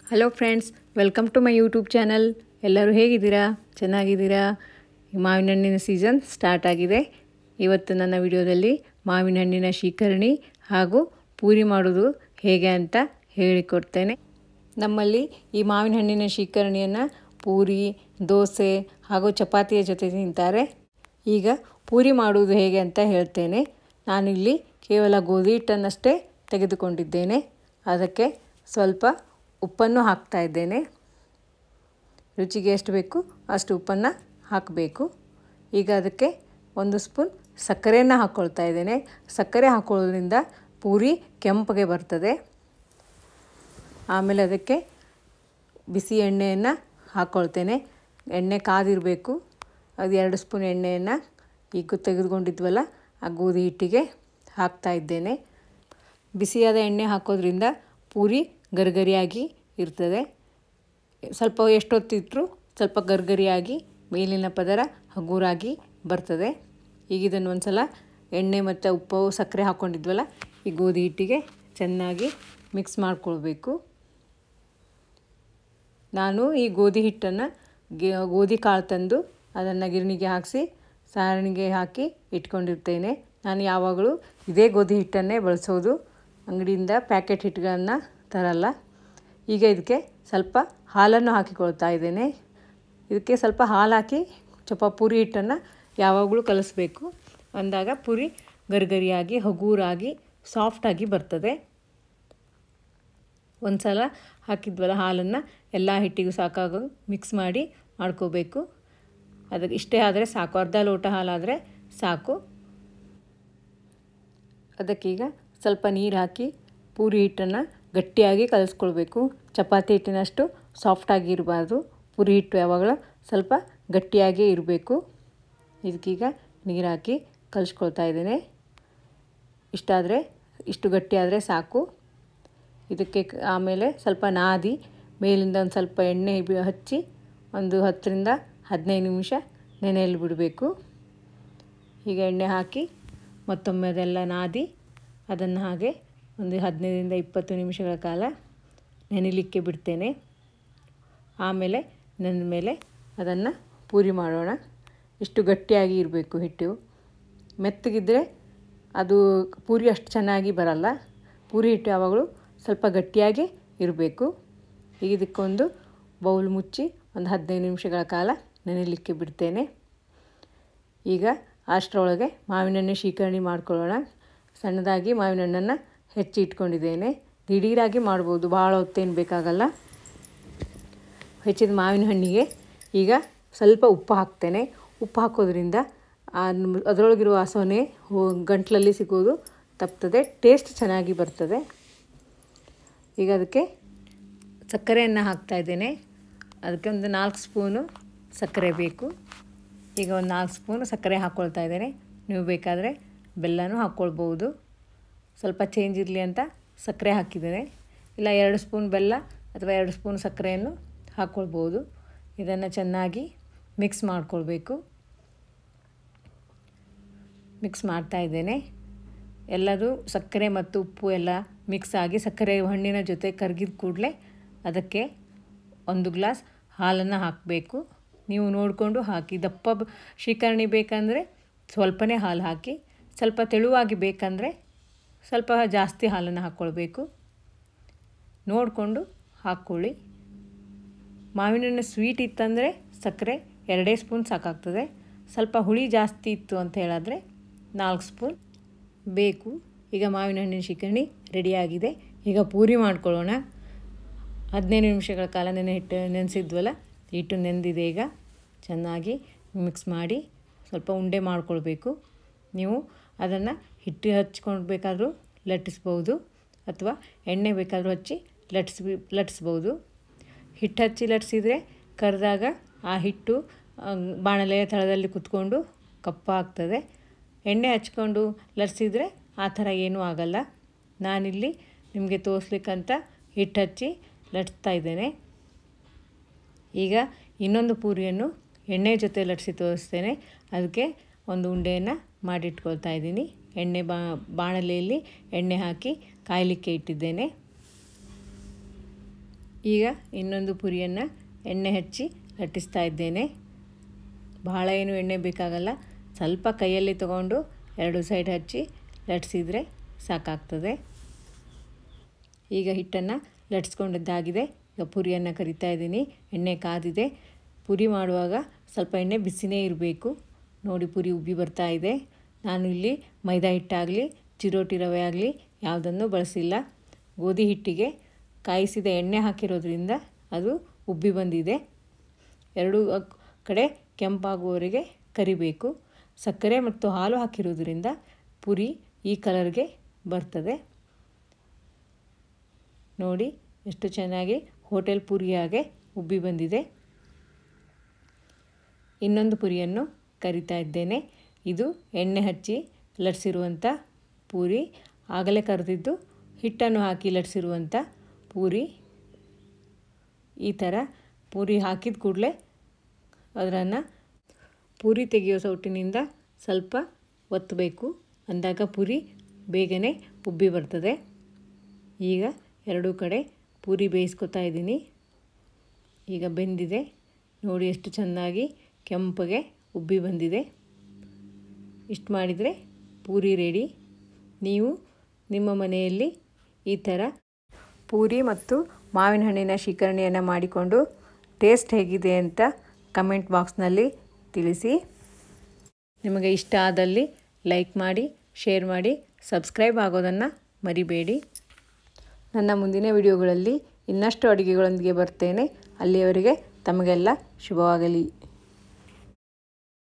hello friends welcome to my YouTube channel ಎಲ್ಲರೂ ಹೇಗಿದ್ದೀರಾ ಚೆನ್ನಾಗಿದ್ದೀರಾ ಈ ಮಾವಿನ ಹಣ್ಣಿನ ಸೀಸನ್ ಸ್ಟಾರ್ಟ್ ಆಗಿದೆ ಇವತ್ತು ನನ್ನ ವಿಡಿಯೋದಲ್ಲಿ ಮಾವಿನ ಹಣ್ಣಿನ ಶೀಕರಣಿ ಹಾಗೂ ಪೂರಿ ಮಾಡೋದು ಹೇಗೆ ಅಂತ ಹೇಳಿಕೊಡ್ತೇನೆ ನಮ್ಮಲ್ಲಿ ಈ ಮಾವಿನ ಹಣ್ಣಿನ ಶೀಕರಣಿಯನ್ನು ಪೂರಿ ದೋಸೆ ಹಾಗೂ ಚಪಾತಿಯ ಜೊತೆ ತಿಂತಾರೆ ಈಗ ಪೂರಿ ಮಾಡುವುದು ಹೇಗೆ ಅಂತ ಹೇಳ್ತೇನೆ ನಾನಿಲ್ಲಿ ಕೇವಲ ಗೋಧಿ ಹಿಟ್ಟನ್ನಷ್ಟೇ ತೆಗೆದುಕೊಂಡಿದ್ದೇನೆ ಅದಕ್ಕೆ ಸ್ವಲ್ಪ ಉಪ್ಪನ್ನು ಹಾಕ್ತಾ ಇದ್ದೇನೆ ರುಚಿಗೆ ಎಷ್ಟು ಬೇಕು ಅಷ್ಟು ಉಪ್ಪನ್ನು ಹಾಕಬೇಕು ಈಗ ಅದಕ್ಕೆ ಒಂದು ಸ್ಪೂನ್ ಸಕ್ಕರೆಯನ್ನು ಹಾಕ್ಕೊಳ್ತಾ ಇದ್ದೇನೆ ಸಕ್ಕರೆ ಹಾಕೊಳ್ಳೋದ್ರಿಂದ ಪೂರಿ ಕೆಂಪಗೆ ಬರ್ತದೆ ಆಮೇಲೆ ಅದಕ್ಕೆ ಬಿಸಿ ಎಣ್ಣೆಯನ್ನು ಹಾಕ್ಕೊಳ್ತೇನೆ ಎಣ್ಣೆ ಕಾದಿರಬೇಕು ಅದು ಎರಡು ಸ್ಪೂನ್ ಎಣ್ಣೆಯನ್ನು ಈಗ ತೆಗೆದುಕೊಂಡಿದ್ವಲ್ಲ ಆ ಗೋಧಿ ಹಿಟ್ಟಿಗೆ ಹಾಕ್ತಾ ಇದ್ದೇನೆ ಬಿಸಿಯಾದ ಎಣ್ಣೆ ಹಾಕೋದ್ರಿಂದ ಪೂರಿ ಗರಿಗರಿಯಾಗಿ ಇರ್ತದೆ ಸ್ವಲ್ಪ ಎಷ್ಟೊತ್ತಿಟ್ಟರು ಸ್ವಲ್ಪ ಗರ್ಗರಿಯಾಗಿ ಮೇಲಿನ ಪದರ ಹಗುರಾಗಿ ಬರ್ತದೆ ಈಗ ಇದನ್ನು ಒಂದು ಸಲ ಎಣ್ಣೆ ಮತ್ತು ಉಪ್ಪು ಸಕ್ಕರೆ ಹಾಕ್ಕೊಂಡಿದ್ವಲ್ಲ ಈ ಗೋಧಿ ಹಿಟ್ಟಿಗೆ ಚೆನ್ನಾಗಿ ಮಿಕ್ಸ್ ಮಾಡಿಕೊಳ್ಬೇಕು ನಾನು ಈ ಗೋಧಿ ಹಿಟ್ಟನ್ನು ಗೋಧಿ ಕಾಳು ತಂದು ಅದನ್ನು ಗಿರಣಿಗೆ ಹಾಕಿಸಿ ಸಾರಣಿಗೆ ಹಾಕಿ ಇಟ್ಕೊಂಡಿರ್ತೇನೆ ನಾನು ಯಾವಾಗಲೂ ಇದೇ ಗೋಧಿ ಹಿಟ್ಟನ್ನೇ ಬಳಸೋದು ಅಂಗಡಿಯಿಂದ ಪ್ಯಾಕೆಟ್ ಹಿಟ್ಟುಗಳನ್ನು ತರಲ್ಲ ಈಗ ಇದಕ್ಕೆ ಸ್ವಲ್ಪ ಹಾಲನ್ನು ಹಾಕಿಕೊಳ್ತಾ ಇದ್ದೇನೆ ಇದಕ್ಕೆ ಸ್ವಲ್ಪ ಹಾಲು ಹಾಕಿ ಚಪ ಪೂರಿ ಹಿಟ್ಟನ್ನು ಯಾವಾಗಲೂ ಕಲಿಸ್ಬೇಕು ಅಂದಾಗ ಪೂರಿ ಗರಿಗರಿಯಾಗಿ ಹಗೂರಾಗಿ ಸಾಫ್ಟಾಗಿ ಬರ್ತದೆ ಒಂದು ಸಲ ಹಾಕಿದ್ವಲ್ಲ ಹಾಲನ್ನು ಎಲ್ಲ ಹಿಟ್ಟಿಗೂ ಸಾಕಾಗೋ ಮಿಕ್ಸ್ ಮಾಡಿ ಮಾಡ್ಕೋಬೇಕು ಅದಕ್ಕೆ ಇಷ್ಟೇ ಆದರೆ ಸಾಕು ಅರ್ಧ ಲೋಟ ಹಾಲಾದರೆ ಸಾಕು ಅದಕ್ಕೀಗ ಸ್ವಲ್ಪ ನೀರು ಹಾಕಿ ಪೂರಿ ಹಿಟ್ಟನ್ನು ಗಟ್ಟಿಯಾಗಿ ಕಲಿಸ್ಕೊಳ್ಬೇಕು ಚಪಾತಿ ಹಿಟ್ಟಿನಷ್ಟು ಸಾಫ್ಟಾಗಿ ಇರಬಾರ್ದು ಪೂರಿ ಹಿಟ್ಟು ಯಾವಾಗಲೂ ಸ್ವಲ್ಪ ಗಟ್ಟಿಯಾಗೇ ಇರಬೇಕು ಇದಕ್ಕೀಗ ನೀರು ಹಾಕಿ ಕಲಿಸ್ಕೊಳ್ತಾ ಇದ್ದೇನೆ ಇಷ್ಟಾದರೆ ಇಷ್ಟು ಗಟ್ಟಿಯಾದರೆ ಸಾಕು ಇದಕ್ಕೆ ಆಮೇಲೆ ಸ್ವಲ್ಪ ನಾದಿ ಮೇಲಿಂದ ಒಂದು ಸ್ವಲ್ಪ ಎಣ್ಣೆ ಹಚ್ಚಿ ಒಂದು ಹತ್ತರಿಂದ ಹದಿನೈದು ನಿಮಿಷ ನೆನೆಯಲ್ಲಿ ಬಿಡಬೇಕು ಈಗ ಎಣ್ಣೆ ಹಾಕಿ ಮತ್ತೊಮ್ಮೆ ಅದೆಲ್ಲ ನಾದಿ ಅದನ್ನು ಹಾಗೆ ಒಂದು ಹದಿನೈದರಿಂದ ಇಪ್ಪತ್ತು ನಿಮಿಷಗಳ ಕಾಲ ನೆನೆಲಿಕ್ಕೆ ಬಿಡ್ತೇನೆ ಆಮೇಲೆ ನೆನೆದ ಮೇಲೆ ಅದನ್ನು ಪೂರಿ ಮಾಡೋಣ ಇಷ್ಟು ಗಟ್ಟಿಯಾಗಿ ಇರಬೇಕು ಹಿಟ್ಟು ಮೆತ್ತಗಿದ್ದರೆ ಅದು ಪೂರಿ ಅಷ್ಟು ಚೆನ್ನಾಗಿ ಬರಲ್ಲ ಪೂರಿ ಹಿಟ್ಟು ಯಾವಾಗಲೂ ಸ್ವಲ್ಪ ಗಟ್ಟಿಯಾಗಿ ಇರಬೇಕು ಈಗ ಇದಕ್ಕೊಂದು ಬೌಲ್ ಮುಚ್ಚಿ ಒಂದು ಹದಿನೈದು ನಿಮಿಷಗಳ ಕಾಲ ನೆನೆಯಲಿಕ್ಕೆ ಬಿಡ್ತೇನೆ ಈಗ ಅಷ್ಟರೊಳಗೆ ಮಾವಿನಣ್ಣೆ ಶೀಕರಣೆ ಮಾಡ್ಕೊಳ್ಳೋಣ ಸಣ್ಣದಾಗಿ ಮಾವಿನ ಹಣ್ಣನ್ನು ಹೆಚ್ಚಿ ಇಟ್ಕೊಂಡಿದ್ದೇನೆ ದಿಢೀರಾಗಿ ಮಾಡ್ಬೋದು ಭಾಳ ಹೊತ್ತೇನು ಬೇಕಾಗಲ್ಲ ಹೆಚ್ಚಿದ ಮಾವಿನ ಹಣ್ಣಿಗೆ ಈಗ ಸ್ವಲ್ಪ ಉಪ್ಪು ಹಾಕ್ತೇನೆ ಉಪ್ಪು ಹಾಕೋದ್ರಿಂದ ಅದರೊಳಗಿರುವ ಸೊನೆ ಗಂಟ್ಲಲ್ಲಿ ಸಿಗೋದು ತಪ್ತದೆ ಟೇಸ್ಟ್ ಚೆನ್ನಾಗಿ ಬರ್ತದೆ ಈಗ ಅದಕ್ಕೆ ಸಕ್ಕರೆಯನ್ನು ಹಾಕ್ತಾ ಇದ್ದೇನೆ ಅದಕ್ಕೆ ಒಂದು ನಾಲ್ಕು ಸ್ಪೂನು ಸಕ್ಕರೆ ಬೇಕು ಈಗ ಒಂದು ನಾಲ್ಕು ಸ್ಪೂನು ಸಕ್ಕರೆ ಹಾಕ್ಕೊಳ್ತಾ ಇದ್ದೇನೆ ನೀವು ಬೇಕಾದರೆ ಬೆಲ್ಲನೂ ಹಾಕ್ಕೊಳ್ಬೋದು ಸ್ವಲ್ಪ ಚೇಂಜ್ ಇರಲಿ ಅಂತ ಸಕ್ಕರೆ ಹಾಕಿದ್ದೇನೆ ಇಲ್ಲ ಎರಡು ಸ್ಪೂನ್ ಬೆಲ್ಲ ಅಥವಾ ಎರಡು ಸ್ಪೂನ್ ಸಕ್ಕರೆಯನ್ನು ಹಾಕ್ಕೊಳ್ಬೋದು ಇದನ್ನು ಚೆನ್ನಾಗಿ ಮಿಕ್ಸ್ ಮಾಡಿಕೊಳ್ಬೇಕು ಮಿಕ್ಸ್ ಮಾಡ್ತಾ ಇದ್ದೇನೆ ಎಲ್ಲರೂ ಸಕ್ಕರೆ ಮತ್ತು ಉಪ್ಪು ಎಲ್ಲ ಮಿಕ್ಸ್ ಆಗಿ ಸಕ್ಕರೆ ಹಣ್ಣಿನ ಜೊತೆ ಕರಗಿದ ಕೂಡಲೇ ಅದಕ್ಕೆ ಒಂದು ಗ್ಲಾಸ್ ಹಾಲನ್ನು ಹಾಕಬೇಕು ನೀವು ನೋಡಿಕೊಂಡು ಹಾಕಿ ದಪ್ಪ ಶೀಕರಣಿ ಬೇಕಂದರೆ ಸ್ವಲ್ಪನೇ ಹಾಲು ಹಾಕಿ ಸ್ವಲ್ಪ ತೆಳುವಾಗಿ ಬೇಕಂದರೆ ಸ್ವಲ್ಪ ಜಾಸ್ತಿ ಹಾಲನ್ನು ಹಾಕ್ಕೊಳ್ಬೇಕು ನೋಡಿಕೊಂಡು ಹಾಕ್ಕೊಳ್ಳಿ ಮಾವಿನಣ್ಣು ಸ್ವೀಟ್ ಇತ್ತಂದರೆ ಸಕ್ಕರೆ ಎರಡೇ ಸ್ಪೂನ್ ಸಾಕಾಗ್ತದೆ ಸ್ವಲ್ಪ ಹುಳಿ ಜಾಸ್ತಿ ಇತ್ತು ಅಂತ ಹೇಳಿದ್ರೆ ನಾಲ್ಕು ಸ್ಪೂನ್ ಬೇಕು ಈಗ ಮಾವಿನ ಹಣ್ಣಿನ ಶಿಕರಣಿ ರೆಡಿಯಾಗಿದೆ ಈಗ ಪೂರಿ ಮಾಡ್ಕೊಳ್ಳೋಣ ಹದಿನೈದು ನಿಮಿಷಗಳ ಕಾಲ ನೆನೆ ಹಿಟ್ಟು ನೆನೆಸಿದ್ವಲ್ಲ ಹಿಟ್ಟು ನೆಂದಿದೆ ಈಗ ಚೆನ್ನಾಗಿ ಮಿಕ್ಸ್ ಮಾಡಿ ಸ್ವಲ್ಪ ಉಂಡೆ ಮಾಡ್ಕೊಳ್ಬೇಕು ನೀವು ಅದನ್ನು ಹಿಟ್ಟು ಹಚ್ಕೊಂಡು ಬೇಕಾದರೂ ಲಟ್ಟಿಸ್ಬೋದು ಅಥವಾ ಎಣ್ಣೆ ಬೇಕಾದರೂ ಹಚ್ಚಿ ಲಟ್ಸ್ ಲಟ್ಟಿಸ್ಬೋದು ಹಿಟ್ಟು ಹಚ್ಚಿ ಲಟ್ಟಿಸಿದರೆ ಕರೆದಾಗ ಆ ಹಿಟ್ಟು ಬಾಣಲೆಯ ತಳದಲ್ಲಿ ಕುತ್ಕೊಂಡು ಕಪ್ಪಾಗ್ತದೆ ಎಣ್ಣೆ ಹಚ್ಕೊಂಡು ಲಟ್ಸಿದರೆ ಆ ಥರ ಏನೂ ಆಗಲ್ಲ ನಾನಿಲ್ಲಿ ನಿಮಗೆ ತೋರಿಸ್ಲಿಕ್ಕಂತ ಹಿಟ್ಟು ಹಚ್ಚಿ ಲಟ್ಸ್ತಾ ಇದ್ದೇನೆ ಈಗ ಇನ್ನೊಂದು ಪೂರಿಯನ್ನು ಎಣ್ಣೆ ಜೊತೆ ಲಟ್ಸಿ ತೋರಿಸ್ತೇನೆ ಅದಕ್ಕೆ ಒಂದು ಉಂಡೆಯನ್ನು ಮಾಡಿಟ್ಕೊಳ್ತಾ ಇದ್ದೀನಿ ಎಣ್ಣೆ ಬಾ ಬಾಣಲೆಯಲ್ಲಿ ಎಣ್ಣೆ ಹಾಕಿ ಕಾಯಲಿಕ್ಕೆ ಇಟ್ಟಿದ್ದೇನೆ ಈಗ ಇನ್ನೊಂದು ಪುರಿಯನ್ನು ಎಣ್ಣೆ ಹಚ್ಚಿ ಲಟ್ಟಿಸ್ತಾ ಇದ್ದೇನೆ ಬಹಳ ಏನು ಎಣ್ಣೆ ಬೇಕಾಗಲ್ಲ ಸ್ವಲ್ಪ ಕೈಯಲ್ಲಿ ತಗೊಂಡು ಎರಡು ಸೈಡ್ ಹಚ್ಚಿ ಲಟ್ಸಿದರೆ ಸಾಕಾಗ್ತದೆ ಈಗ ಹಿಟ್ಟನ್ನು ಲಟ್ಸ್ಕೊಂಡಿದ್ದಾಗಿದೆ ಈಗ ಪುರಿಯನ್ನು ಕರಿತಾ ಇದ್ದೀನಿ ಎಣ್ಣೆ ಕಾದಿದೆ ಪುರಿ ಮಾಡುವಾಗ ಸ್ವಲ್ಪ ಎಣ್ಣೆ ಬಿಸಿನೇ ಇರಬೇಕು ನೋಡಿ ಪುರಿ ಉಬ್ಬಿ ಬರ್ತಾ ಇದೆ ನಾನು ಇಲ್ಲಿ ಮೈದಾ ಹಿಟ್ಟಾಗಲಿ ಚಿರೋಟಿ ರವೆ ಆಗಲಿ ಯಾವುದನ್ನು ಬಳಸಿಲ್ಲ ಗೋಧಿ ಹಿಟ್ಟಿಗೆ ಕಾಯಿಸಿದ ಎಣ್ಣೆ ಹಾಕಿರೋದ್ರಿಂದ ಅದು ಉಬ್ಬಿ ಬಂದಿದೆ ಎರಡೂ ಕಡೆ ಕೆಂಪಾಗುವವರೆಗೆ ಕರಿಬೇಕು ಸಕ್ಕರೆ ಮತ್ತು ಹಾಲು ಹಾಕಿರೋದ್ರಿಂದ ಪುರಿ ಈ ಕಲರ್ಗೆ ಬರ್ತದೆ ನೋಡಿ ಎಷ್ಟು ಚೆನ್ನಾಗಿ ಹೋಟೆಲ್ ಪುರಿಯಾಗೆ ಉಬ್ಬಿ ಬಂದಿದೆ ಇನ್ನೊಂದು ಪುರಿಯನ್ನು ಕರಿತಾ ಇದ್ದೇನೆ ಇದು ಎಣ್ಣೆ ಹಚ್ಚಿ ಲಟ್ಸಿರುವಂಥ ಪೂರಿ ಆಗಲೇ ಕರೆದಿದ್ದು ಹಿಟ್ಟನ್ನು ಹಾಕಿ ಲಟ್ಸಿರುವಂಥ ಪೂರಿ ಈ ಥರ ಪೂರಿ ಹಾಕಿದ ಕೂಡಲೇ ಅದನ್ನು ಪೂರಿ ತೆಗೆಯೋ ಸೌಟಿನಿಂದ ಸ್ವಲ್ಪ ಒತ್ತಬೇಕು ಅಂದಾಗ ಪೂರಿ ಬೇಗನೆ ಉಬ್ಬಿ ಬರ್ತದೆ ಈಗ ಎರಡೂ ಕಡೆ ಪೂರಿ ಬೇಯಿಸ್ಕೊತಾ ಇದ್ದೀನಿ ಈಗ ಬೆಂದಿದೆ ನೋಡಿ ಎಷ್ಟು ಚೆನ್ನಾಗಿ ಕೆಂಪಗೆ ಉಬ್ಬಿ ಬಂದಿದೆ ಇಷ್ಟು ಮಾಡಿದರೆ ಪೂರಿ ರೆಡಿ ನೀವು ನಿಮ್ಮ ಮನೆಯಲ್ಲಿ ಈ ಥರ ಪೂರಿ ಮತ್ತು ಮಾವಿನ ಹಣ್ಣಿನ ಶೀಕರಣೆಯನ್ನು ಮಾಡಿಕೊಂಡು ಟೇಸ್ಟ್ ಹೇಗಿದೆ ಅಂತ ಕಮೆಂಟ್ ಬಾಕ್ಸ್ನಲ್ಲಿ ತಿಳಿಸಿ ನಿಮಗೆ ಇಷ್ಟ ಆದಲ್ಲಿ ಲೈಕ್ ಮಾಡಿ ಶೇರ್ ಮಾಡಿ ಸಬ್ಸ್ಕ್ರೈಬ್ ಆಗೋದನ್ನು ಮರಿಬೇಡಿ ನನ್ನ ಮುಂದಿನ ವಿಡಿಯೋಗಳಲ್ಲಿ ಇನ್ನಷ್ಟು ಅಡುಗೆಗಳೊಂದಿಗೆ ಬರ್ತೇನೆ ಅಲ್ಲಿಯವರೆಗೆ ತಮಗೆಲ್ಲ ಶುಭವಾಗಲಿ